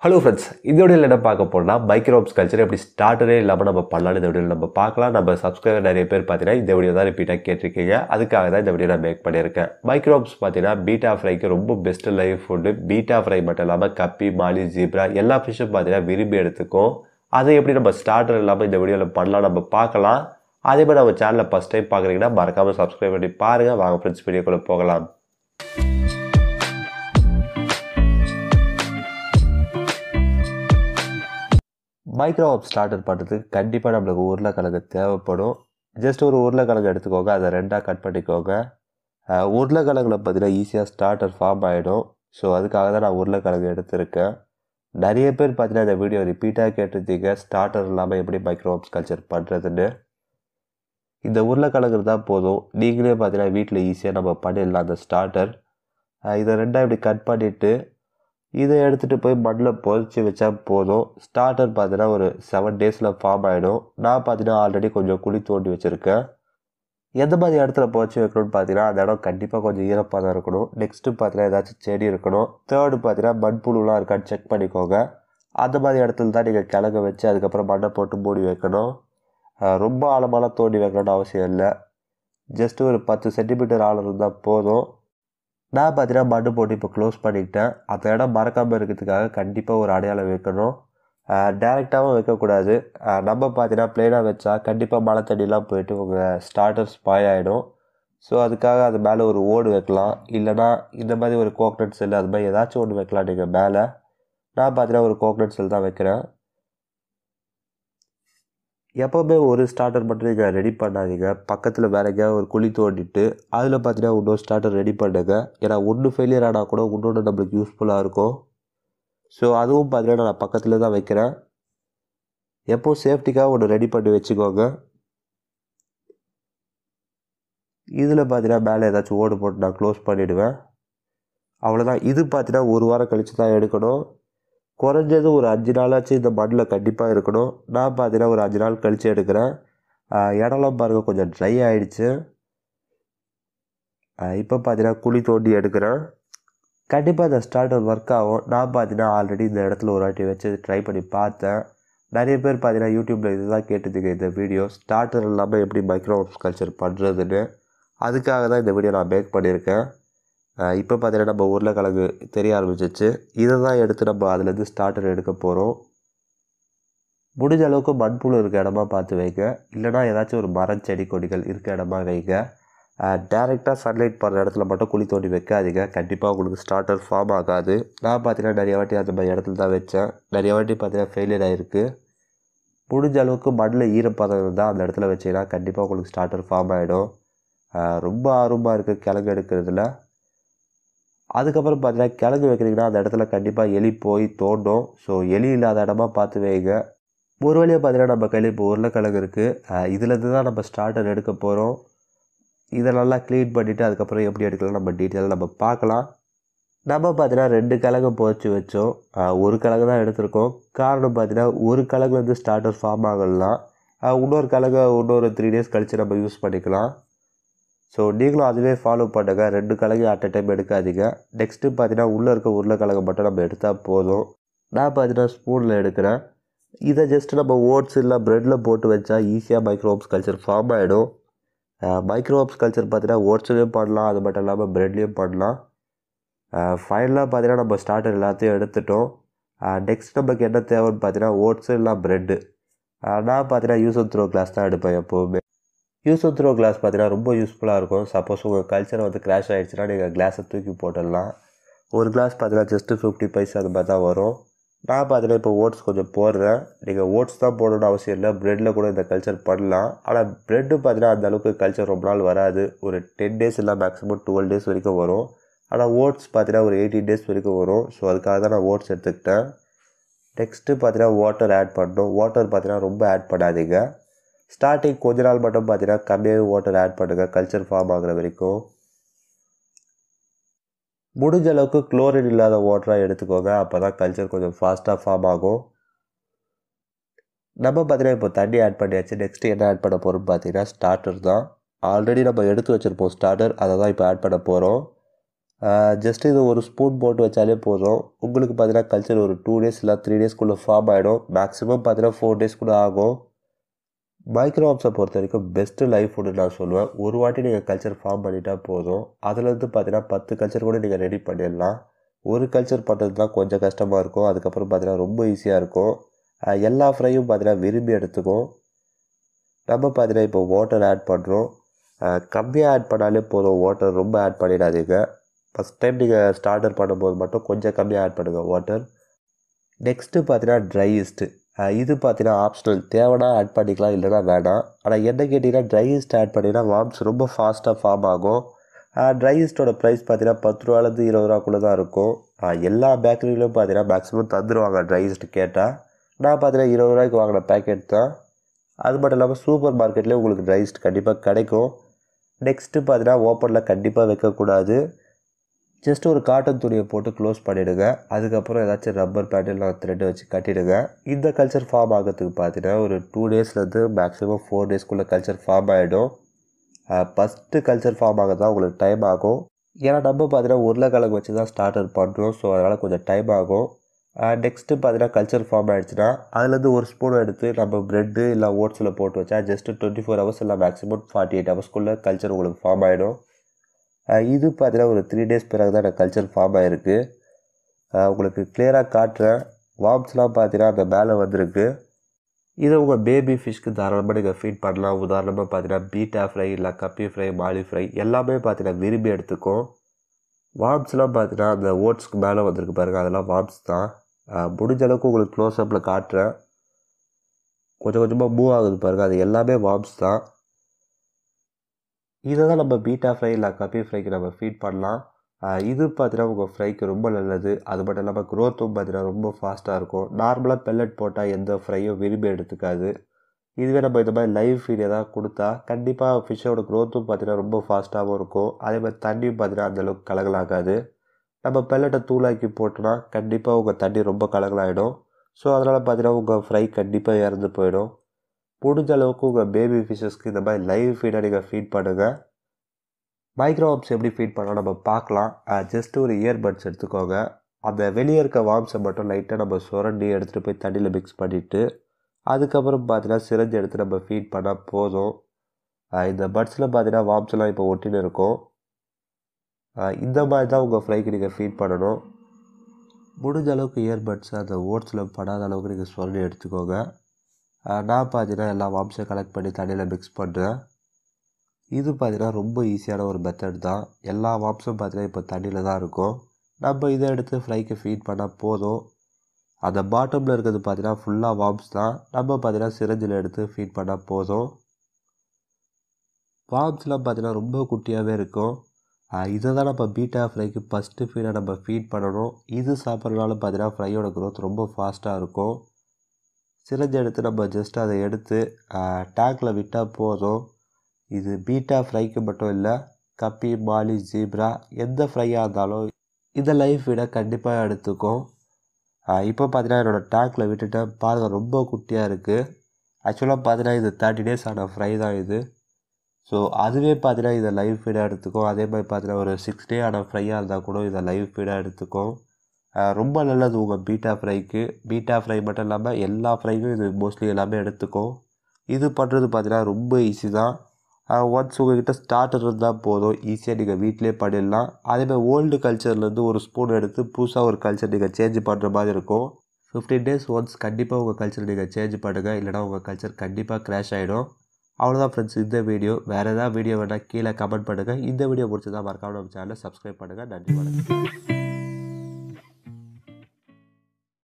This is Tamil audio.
ஹலோ ஃப்ரெண்ட்ஸ் இந்த வீடியோவில் என்ன பார்க்க போனால் மைக்ரோப்ஸ் கல்ச்சர் எப்படி ஸ்டார்டரே இல்லாமல் நம்ம பண்ணலாம் இந்த வீடியோவில் நம்ம பார்க்கலாம் நம்ம சப்ஸ்கிரைபர் நிறைய பேர் பார்த்தீங்கன்னா இந்த வீடியோ தான் ரிப்பீட்டாக கேட்டிருக்கீங்க அதுக்காக தான் இந்த வீடியோ நான் மேக் பண்ணியிருக்கேன் மைக்ரோப்ஸ் பார்த்தீங்கன்னா பீட்டா ஃப்ரைக்கு ரொம்ப பெஸ்ட் லைஃப் ஃபுட்டு பீட்டா ஃப்ரை மட்டும் இல்லாமல் கப்பி மாலி ஜீப்ரா எல்லா ஃபிஷ்ஷும் பார்த்தீங்கன்னா விரும்பி எடுத்துக்கும் அதை எப்படி நம்ம ஸ்டார்டர் இல்லாமல் இந்த வீடியோவில் பண்ணலாம் நம்ம பார்க்கலாம் அதே மாதிரி நம்ம சேனலை ஃபஸ்ட் டைம் பார்க்குறீங்கன்னா மறக்காமல் சப்ஸ்கிரைப் பண்ணி பாருங்கள் வாங்க ஃப்ரெண்ட்ஸ் வீடியோக்குள்ளே போகலாம் மைக்ரோ ஆப் ஸ்டார்டர் பண்ணுறதுக்கு கண்டிப்பாக நம்மளுக்கு உருளைக்கிழங்கு தேவைப்படும் ஜஸ்ட் ஒரு உருளைக்கிழங்கு எடுத்துக்கோங்க அதை ரெண்டாக கட் பண்ணிக்கோங்க அஹ் உருளைக்கிழங்குல பார்த்தீங்கன்னா ஈஸியாக ஸ்டார்டர் ஃபார்ம் ஆகிடும் ஸோ அதுக்காக தான் நான் உருளைக்கிழங்கு எடுத்திருக்கேன் நிறைய பேர் பார்த்தீங்கன்னா இந்த வீடியோ ரிப்பீட்டாக கேட்டிருந்தீங்க ஸ்டார்டர் இல்லாமல் எப்படி மைக்ரோ ஆப்ஸ் கல்ச்சர் பண்ணுறதுன்னு இந்த உருளைக்கிழங்கு தான் போதும் நீங்களே பார்த்தீங்கன்னா வீட்டில் ஈஸியாக நம்ம பண்ணிடலாம் அந்த ஸ்டார்டர் இதை ரெண்டாக இப்படி கட் பண்ணிவிட்டு இதை எடுத்துகிட்டு போய் மண்ணில் பொறிச்சு வச்சா போதும் ஸ்டார்டர் பார்த்தீங்கன்னா ஒரு செவன் டேஸில் ஃபார்ம் ஆகிடும் நான் பார்த்தீங்கன்னா ஆல்ரெடி கொஞ்சம் குழி தோண்டி வச்சுருக்கேன் எந்த மாதிரி இடத்துல பொறிச்சு வைக்கணும்னு பார்த்தீங்கன்னா அந்த இடம் கண்டிப்பாக கொஞ்சம் ஈரப்பாக இருக்கணும் நெக்ஸ்ட்டு பார்த்தீங்கன்னா ஏதாச்சும் செடி இருக்கணும் தேர்டு பார்த்தீங்கன்னா மண்புழுலாம் இருக்கான்னு செக் பண்ணிக்கோங்க அந்த மாதிரி இடத்துல தான் நீங்கள் கிழங்க வச்சு அதுக்கப்புறம் மண்ணை போட்டு மூடி வைக்கணும் அஹ் ரொம்ப ஆழமாலாம் தோண்டி வைக்கணும்னு அவசியம் இல்லை ஜஸ்ட்டு ஒரு பத்து சென்டிமீட்டர் ஆழம் இருந்தால் போதும் நான் பார்த்தீங்கன்னா மண்ணு போட்டு இப்போ க்ளோஸ் பண்ணிக்கிட்டேன் அந்த இடம் மறக்காமல் இருக்கிறதுக்காக கண்டிப்பாக ஒரு அடையாளம் வைக்கணும் டேரெக்டாகவும் வைக்கக்கூடாது அஹ் நம்ம பார்த்தீங்கன்னா ப்ளைனாக வச்சா கண்டிப்பாக மழை தண்ணிலாம் போயிட்டு உங்கள் ஸ்டார்டர் ஸ்பாய் ஆகிடும் ஸோ அதுக்காக அது மேலே ஒரு ஓடு வைக்கலாம் இல்லைனா இந்த மாதிரி ஒரு கோக்னட் செல் அது மாதிரி ஏதாச்சும் ஒன்று வைக்கலாம் நீங்கள் மேலே நான் பார்த்தீங்கன்னா ஒரு கோக்னட் செல் தான் வைக்கிறேன் எப்போவுமே ஒரு ஸ்டார்டர் மட்டும் நீங்கள் ரெடி பண்ணாதீங்க பக்கத்தில் வேற எங்கேயாவது ஒரு குழி தோண்டிட்டு அதில் பார்த்தீங்கன்னா இன்னொரு ஸ்டார்டர் ரெடி பண்ணுங்க ஏன்னா ஒன்று ஃபெயிலியர் ஆனால் கூட இன்னொன்று நம்மளுக்கு யூஸ்ஃபுல்லாக இருக்கும் ஸோ அதுவும் பார்த்தீங்கன்னா நான் பக்கத்தில் தான் வைக்கிறேன் எப்போ சேஃப்டிக்காக ஒன்று ரெடி பண்ணி வச்சுக்கோங்க இதில் பார்த்தீங்கன்னா மேலே ஏதாச்சும் ஓடு போட்டு நான் க்ளோஸ் பண்ணிவிடுவேன் அவ்வளோதான் இது பார்த்தீங்கன்னா ஒரு வாரம் கழித்து தான் எடுக்கணும் குறைஞ்சது ஒரு அஞ்சு நாளாச்சும் இந்த மண்ணில் கண்டிப்பாக இருக்கணும் நான் பார்த்தீங்கன்னா ஒரு அஞ்சு நாள் கழித்து எடுக்கிறேன் ஆஹ் இடம்லாம் பாருங்கள் கொஞ்சம் ட்ரை ஆகிடுச்சு இப்போ பார்த்தீங்கன்னா குழி தோண்டி எடுக்கிறேன் கண்டிப்பாக இந்த ஸ்டார்டர் ஒர்க் ஆகும் நான் பார்த்தீங்கன்னா ஆல்ரெடி இந்த இடத்துல ஒரு வாட்டி வச்சு ட்ரை பண்ணி பார்த்தேன் நிறைய பேர் பார்த்தீங்கன்னா யூடியூப்பில் இதுதான் கேட்டதுங்க இந்த வீடியோ ஸ்டார்டர் இல்லாமல் எப்படி மைக்ரோ கல்ச்சர் பண்ணுறதுன்னு அதுக்காக தான் இந்த வீடியோ நான் மேக் பண்ணியிருக்கேன் இப்போ பார்த்தீங்கன்னா நம்ம உருளைக்கிழங்கு தெரிய ஆரம்பிச்சிச்சு இதை தான் எடுத்து நம்ம அதுலேருந்து ஸ்டார்டர் எடுக்க போகிறோம் முடிஞ்ச அளவுக்கு மண்புழு இருக்க இடமா பார்த்து வைங்க இல்லைனா ஏதாச்சும் ஒரு மரம் செடி கொடிகள் இருக்க இடமா வைங்க டேரெக்டாக சன்லைட் படுற இடத்துல மட்டும் குழி தோண்டி வைக்காதீங்க கண்டிப்பாக உங்களுக்கு ஸ்டார்டர் ஃபார்ம் ஆகாது நான் பார்த்தீங்கன்னா நிறைய வாட்டி அந்த மாதிரி இடத்துல தான் வச்சேன் நிறைய வாட்டி பார்த்தீங்கன்னா ஃபெயிலியர் ஆகிருக்கு முடிஞ்ச அளவுக்கு மண்ணில் ஈரப்பதம் இருந்தால் அந்த இடத்துல வச்சிங்கன்னா கண்டிப்பாக உங்களுக்கு ஸ்டார்டர் ஃபார்ம் ஆகிடும் ரொம்ப ஆர்வமாக இருக்குது கிழங்கு எடுக்கிறதுல அதுக்கப்புறம் பார்த்தீங்கன்னா கிழங்கு வைக்கிறீங்கன்னா அந்த இடத்துல கண்டிப்பாக எலி போய் தோண்டும் ஸோ எலி இல்லாத இடமா பார்த்து வைங்க ஒரு வழியாக பார்த்தீங்கன்னா நம்ம கையில் இப்போ உருளைக்கிழங்கு இருக்குது இதுலேருந்து தான் நம்ம ஸ்டார்டர் எடுக்க போகிறோம் இதை நல்லா க்ளீன் பண்ணிவிட்டு அதுக்கப்புறம் எப்படி எடுக்கலாம் நம்ம டீட்டெயிலாக நம்ம பார்க்கலாம் நம்ம பார்த்தீங்கன்னா ரெண்டு கிழங்கு போச்சு வச்சோம் ஆஹ் ஒரு கிழங்கு தான் எடுத்திருக்கோம் காரணம் பார்த்தீங்கன்னா ஒரு கிழங்கு வந்து ஸ்டார்டர் ஃபார்ம் ஆகலாம் ஆஹ் இன்னொரு கிழங்கு இன்னொரு த்ரீ டேஸ் கழித்து நம்ம யூஸ் பண்ணிக்கலாம் ஸோ நீங்களும் அதுவே ஃபாலோ பண்ணுங்க ரெண்டு கிழங்கு அட் அ டைம் எடுக்காதீங்க நெக்ஸ்ட்டு பார்த்தீங்கன்னா உள்ளே இருக்க உருளைக்கிழங்கு மட்டும் நம்ம எடுத்தால் போதும் நான் பார்த்தீங்கன்னா ஸ்பூனில் எடுக்கிறேன் இதை ஜஸ்ட் நம்ம ஓட்ஸ் இல்லை ப்ரெட்டில் போட்டு வச்சா ஈஸியாக மைக்ரோப்ஸ் கல்ச்சர் ஃபார்ம் ஆகிடும் மைக்ரோப்ஸ் கல்ச்சர் பார்த்தீங்கன்னா ஓட்ஸ்லேயும் பண்ணலாம் அது மட்டும் இல்லாமல் ப்ரெட்லேயும் பண்ணலாம் ஃபைனலாக பார்த்தீங்கன்னா நம்ம ஸ்டார்டர் எல்லாத்தையும் எடுத்துட்டோம் நெக்ஸ்ட் நமக்கு என்ன தேவைன்னு பார்த்தீங்கன்னா ஓட்ஸு இல்லை ப்ரெட்டு நான் பார்த்தீங்கன்னா யூஸ் அண்ட் த்ரோ கிளாஸ் தான் எடுப்பேன் எப்போவுமே யூஸ் அண்ட் த்ரோ கிளாஸ் பார்த்தீங்கன்னா ரொம்ப யூஸ்ஃபுல்லாக இருக்கும் சப்போஸ் உங்கள் கல்ச்சர் வந்து கிராஷ் ஆகிடுச்சுன்னா நீங்கள் கிளாஸை தூக்கி போட்டுடலாம் ஒரு கிளாஸ் பார்த்தீங்கன்னா ஜஸ்ட்டு ஃபிஃப்டி பைசா அது மாதிரி தான் வரும் நான் பார்த்தீங்கன்னா இப்போ ஓட்ஸ் கொஞ்சம் போடுறேன் நீங்கள் ஓட்ஸ் தான் போடணும்னு அவசியம் இல்லை ப்ரெட்டில் கூட இந்த கல்ச்சர் பண்ணலாம் ஆனால் ப்ரெட்டு பார்த்தீங்கன்னா அந்த அளவுக்கு கல்ச்சர் ரொம்ப நாள் வராது ஒரு டென் டேஸ் இல்லை மேக்ஸிமம் டுவெல் டேஸ் வரைக்கும் வரும் ஆனால் ஓட்ஸ் பார்த்தீங்கன்னா ஒரு எயிட்டீன் டேஸ் வரைக்கும் வரும் ஸோ அதுக்காக தான் நான் ஓட்ஸ் எடுத்துக்கிட்டேன் நெக்ஸ்ட்டு பார்த்தீங்கன்னா வாட்டர் ஆட் பண்ணணும் வாட்டர் பார்த்தீங்கன்னா ரொம்ப ஆட் பண்ணாதீங்க ஸ்டார்டிங் கொஞ்ச நாள் மட்டும் பார்த்தீங்கன்னா கம்மியாகவே வாட்டர் ஆட் பண்ணுங்கள் கல்ச்சர் ஃபார்ம் ஆகுற வரைக்கும் முடிஞ்ச அளவுக்கு குளோரின் இல்லாத வாட்டராக எடுத்துக்கோங்க அப்போ தான் கல்ச்சர் கொஞ்சம் ஃபாஸ்ட்டாக ஃபார்ம் ஆகும் நம்ம பார்த்தீங்கன்னா இப்போ தண்ணி ஆட் பண்ணியாச்சு நெக்ஸ்ட் என்ன ஆட் பண்ண போகிறோம்னு பார்த்தீங்கன்னா ஸ்டார்டர் தான் ஆல்ரெடி நம்ம எடுத்து வச்சுருப்போம் ஸ்டார்டர் அதை தான் இப்போ ஆட் பண்ண போகிறோம் ஜஸ்ட் இது ஒரு ஸ்பூன் போட்டு வச்சாலே போதும் உங்களுக்கு பார்த்தீங்கன்னா கல்ச்சர் ஒரு டூ டேஸ் இல்லை த்ரீ டேஸ்க்குள்ளே ஃபார்ம் ஆகிடும் மேக்ஸிமம் பார்த்தீங்கன்னா ஃபோர் டேஸ் கூட ஆகும் மைக்ரோஆப்ஸை பொறுத்த வரைக்கும் பெஸ்ட்டு லைஃப் ஃபுட்டு நான் சொல்லுவேன் ஒரு வாட்டி நீங்கள் கல்ச்சர் ஃபார்ம் பண்ணிட்டா போதும் அதுலேருந்து பார்த்தீங்கன்னா பத்து கல்ச்சர் கூட நீங்கள் ரெடி பண்ணிடலாம் ஒரு கல்ச்சர் பண்ணுறது தான் கொஞ்சம் கஷ்டமாக இருக்கும் அதுக்கப்புறம் பார்த்தீங்கன்னா ரொம்ப ஈஸியாக இருக்கும் எல்லா ஃப்ரையும் பார்த்தீங்கன்னா விரும்பி எடுத்துக்கும் நம்ம பார்த்தீங்கன்னா இப்போ வாட்டர் ஆட் பண்ணுறோம் கம்மியாக ஆட் பண்ணாலே போதும் வாட்டர் ரொம்ப ஆட் பண்ணிடாதீங்க ஃபஸ்ட் டைம் நீங்கள் ஸ்டார்டர் பண்ணும்போது மட்டும் கொஞ்சம் கம்மியாக ஆட் பண்ணுங்கள் வாட்டர் நெக்ஸ்ட்டு பார்த்தீங்கன்னா ட்ரை ஈஸ்ட்டு இது பார்த்தீங்கன்னா ஆப்ஷனல் தேவைன்னா ஆட் பண்ணிக்கலாம் இல்லைனா வேணாம் ஆனால் என்ன கேட்டிங்கன்னா ட்ரை ஈஸ்ட் ஆட் பண்ணிங்கன்னா வார்ம்ஸ் ரொம்ப ஃபாஸ்ட்டாக ஃபார்ம் ஆகும் ட்ரை ஈஸ்ட்டோட ப்ரைஸ் பார்த்தீங்கன்னா பத்து ரூபாலேருந்து இருபது ரூபாக்குள்ளே தான் இருக்கும் எல்லா பேக்கரியிலும் பார்த்தீங்கன்னா மேக்ஸிமம் தந்துடுவாங்க ட்ரை ஈஸ்ட் கேட்டால் நான் பார்த்தீங்கன்னா இருபது ரூபாய்க்கு வாங்கின பேக்கெட் தான் அது மட்டும் இல்லாமல் சூப்பர் மார்க்கெட்லேயே உங்களுக்கு ட்ரை ஈஸ்ட் கண்டிப்பாக கிடைக்கும் நெக்ஸ்ட்டு பார்த்தீங்கன்னா ஓப்பனில் கண்டிப்பாக வைக்கக்கூடாது ஜஸ்ட் ஒரு காட்டன் துணியை போட்டு க்ளோஸ் பண்ணிவிடுங்க அதுக்கப்புறம் ஏதாச்சும் ரப்பர் பேண்டில் த்ரெட் வச்சு கட்டிடுங்க இந்த கல்ச்சர் ஃபார்ம் ஆகிறதுக்கு பார்த்தீங்கன்னா ஒரு டூ டேஸ்லேருந்து மேக்ஸிமம் ஃபோர் டேஸ்க்குள்ளே கல்ச்சர் ஃபார்ம் ஆகிடும் ஃபஸ்ட்டு கல்ச்சர் ஃபார்ம் ஆக தான் உங்களுக்கு டைம் ஆகும் ஏன்னா நம்ம பார்த்தீங்கன்னா உருளைக்கிழங்கு வச்சு தான் ஸ்டார்டர் பண்ணுறோம் ஸோ அதனால் கொஞ்சம் டைம் ஆகும் நெக்ஸ்ட்டு பார்த்தீங்கன்னா கல்ச்சர் ஃபார்ம் ஆகிடுச்சுன்னா அதுலேருந்து ஒரு ஸ்பூன் எடுத்து நம்ம ப்ரெட்டு இல்லை ஓட்ஸில் போட்டு வச்சா ஜஸ்ட்டு டுவெண்ட்டி ஃபோர் ஹவர்ஸ் இல்லை மேக்ஸிமம் ஃபார்ட்டி எயிட் ஹவர்ஸ்க்குள்ளே கல்ச்சர் உங்களுக்கு ஃபார்ம் ஆகிடும் இது பார்த்தீங்கன்னா ஒரு த்ரீ டேஸ் பிறகு தான் எனக்கு கல்ச்சர் ஃபார்ம் ஆகிருக்கு உங்களுக்கு கிளியராக காட்டுறேன் வார்ம்ஸ்லாம் பார்த்தீங்கன்னா அந்த மேலே வந்திருக்கு இதை உங்கள் பேபி ஃபிஷ்க்கு தாராளமாக நீங்கள் ஃபீட் பண்ணலாம் உதாரணமாக பார்த்தீங்கன்னா பீட்டா ஃப்ரை இல்லை கப்பி ஃப்ரை மாலி ஃப்ரை எல்லாமே பார்த்தீங்கன்னா விரும்பி எடுத்துக்கும் வார்ம்ஸ்லாம் பார்த்தீங்கன்னா அந்த ஓட்ஸ்க்கு மேலே வந்திருக்கு பாருங்கள் அதெல்லாம் வார்ம்ஸ் தான் முடிஞ்ச அளவுக்கு உங்களுக்கு க்ளோஸ்அப்பில் காட்டுறேன் கொஞ்சம் கொஞ்சமாக மூவ் ஆகுது பாருங்கள் அது எல்லாமே வார்ம்ஸ் தான் இதை தான் நம்ம பீட்டா ஃப்ரை இல்லை கப்பி ஃப்ரைக்கு நம்ம ஃபீட் பண்ணலாம் இது பார்த்தீங்கன்னா உங்கள் ஃப்ரைக்கு ரொம்ப நல்லது அது மட்டும் இல்லாமல் க்ரோத்தும் பார்த்தீங்கன்னா ரொம்ப ஃபாஸ்ட்டாக இருக்கும் நார்மலாக பெல்லட் போட்டால் எந்த ஃப்ரையும் விரும்பி எடுத்துக்காது இதுவே நம்ம இந்த மாதிரி லைவ் ஃபீட் எதாவது கொடுத்தா கண்டிப்பாக ஃபிஷ்ஷோட க்ரோத்தும் பார்த்தீங்கன்னா ரொம்ப ஃபாஸ்ட்டாகவும் இருக்கும் அதே மாதிரி தண்ணியும் பார்த்தீங்கன்னா அந்தளவுக்கு கலகலாகாது நம்ம பெல்லட்டை தூளாக்கி போட்டோன்னா கண்டிப்பாக உங்கள் தண்ணி ரொம்ப கலகலாகிடும் ஸோ அதனால் பார்த்தீங்கன்னா உங்கள் ஃப்ரை கண்டிப்பாக இறந்து போயிடும் முடிஞ்ச அளவுக்கு உங்கள் பேபி ஃபிஷ்ஷஸ்க்கு இந்த மாதிரி லைவ் ஃபீடை நீங்கள் ஃபீட் பண்ணுங்கள் மைக்ரோ வார்ம்ஸ் எப்படி ஃபீட் பண்ணலாம் நம்ம பார்க்கலாம் ஜஸ்ட் ஒரு இயர்பட்ஸ் எடுத்துக்கோங்க அந்த வெளியே இருக்க வார்ம்ஸை மட்டும் லைட்டாக நம்ம சுரண்டி எடுத்துகிட்டு போய் தண்ணியில் மிக்ஸ் பண்ணிவிட்டு அதுக்கப்புறம் பார்த்தீங்கன்னா சிரஞ்சு எடுத்து நம்ம ஃபீட் பண்ணால் போதும் இந்த பட்ஸில் பார்த்தீங்கன்னா வார்ம்ஸ்லாம் இப்போ ஒட்டின்னு இருக்கும் இந்த மாதிரி தான் உங்கள் ஃப்ரைக்கு நீங்கள் ஃபீட் பண்ணணும் முடிஞ்ச அளவுக்கு இயர்பட்ஸ் அந்த ஓட்ஸில் படாத அளவுக்கு நீங்கள் சுரண்டி எடுத்துக்கோங்க நான் பார்த்தீங்கன்னா எல்லா வாம்ஸையும் கலெக்ட் பண்ணி தண்ணியில் மிக்ஸ் பண்ணுறேன் இது பார்த்தீங்கன்னா ரொம்ப ஈஸியான ஒரு மெத்தட் தான் எல்லா வாம்ஸும் பார்த்தீங்கன்னா இப்போ தண்ணியில் தான் இருக்கும் நம்ம இதை எடுத்து ஃப்ரைக்கு ஃபீட் பண்ணால் போதும் அந்த பாட்டமில் இருக்கிறது பார்த்தீங்கன்னா ஃபுல்லாக வாம்ஸ் தான் நம்ம பார்த்தீங்கன்னா சிரஞ்சில் எடுத்து ஃபீட் பண்ணால் போதும் வாம்ஸ்லாம் பார்த்தீங்கன்னா ரொம்ப குட்டியாகவே இருக்கும் இதை தான் நம்ம பீட்டா ஃப்ரைக்கு ஃபஸ்ட்டு ஃபீடை நம்ம ஃபீட் பண்ணணும் இது சாப்பிட்றதுனால பார்த்தீங்கன்னா ஃப்ரையோட க்ரோத் ரொம்ப ஃபாஸ்ட்டாக இருக்கும் சிரஞ்சு எடுத்து நம்ம ஜஸ்ட் அதை எடுத்து டேங்கில் விட்டால் போதும் இது பீட்டா ஃப்ரைக்கு மட்டும் இல்லை கப்பி மாலி ஜீப்ரா எந்த ஃப்ரையாக இருந்தாலும் இந்த லைஃப் விட கண்டிப்பாக எடுத்துக்கும் இப்போ பார்த்தீங்கன்னா என்னோடய டேங்கில் விட்டுட்டேன் பாருங்கள் ரொம்ப குட்டியாக இருக்குது ஆக்சுவலாக பார்த்தீங்கன்னா இது தேர்ட்டி டேஸ் ஆன ஃப்ரை தான் இது ஸோ அதுவே பார்த்தீங்கன்னா இதை லைவ் ஃபீடாக எடுத்துக்கும் அதே மாதிரி பார்த்தீங்கன்னா ஒரு சிக்ஸ் டே ஆன ஃப்ரையாக இருந்தால் கூட இதை லைவ் ஃபீடாக எடுத்துக்கும் ரொம்ப நல்லது உங்கள் பீட்டா ஃப்ரைக்கு பீட்டா ஃப்ரை மட்டும் இல்லாமல் எல்லா ஃப்ரைக்கும் இது மோஸ்ட்லி எல்லாமே எடுத்துக்கும் இது பண்ணுறது பார்த்தீங்கன்னா ரொம்ப ஈஸி தான் ஒன்ஸ் உங்கள்கிட்ட ஸ்டார்டர் இருந்தால் போதும் ஈஸியாக நீங்கள் வீட்டிலே பண்ணிடலாம் அதேமாதிரி ஓல்டு கல்ச்சர்லேருந்து ஒரு ஸ்பூன் எடுத்து புதுசாக ஒரு கல்ச்சர் நீங்கள் சேஞ்ச் பண்ணுற மாதிரி இருக்கும் ஃபிஃப்டீன் டேஸ் ஒன்ஸ் கண்டிப்பாக உங்கள் கல்ச்சர் நீங்கள் சேஞ்ச் பண்ணுங்கள் இல்லைனா உங்கள் கல்ச்சர் கண்டிப்பாக க்ராஷ் ஆகிடும் அவ்வளோதான் ஃப்ரெண்ட்ஸ் இந்த வீடியோ வேறு ஏதாவது வீடியோ வேணால் கீழே கமெண்ட் பண்ணுங்கள் இந்த வீடியோ பிடிச்சதா மறக்காம நம்ம சேனலை சப்ஸ்கிரைப் பண்ணுங்கள் நன்றி வணக்கம்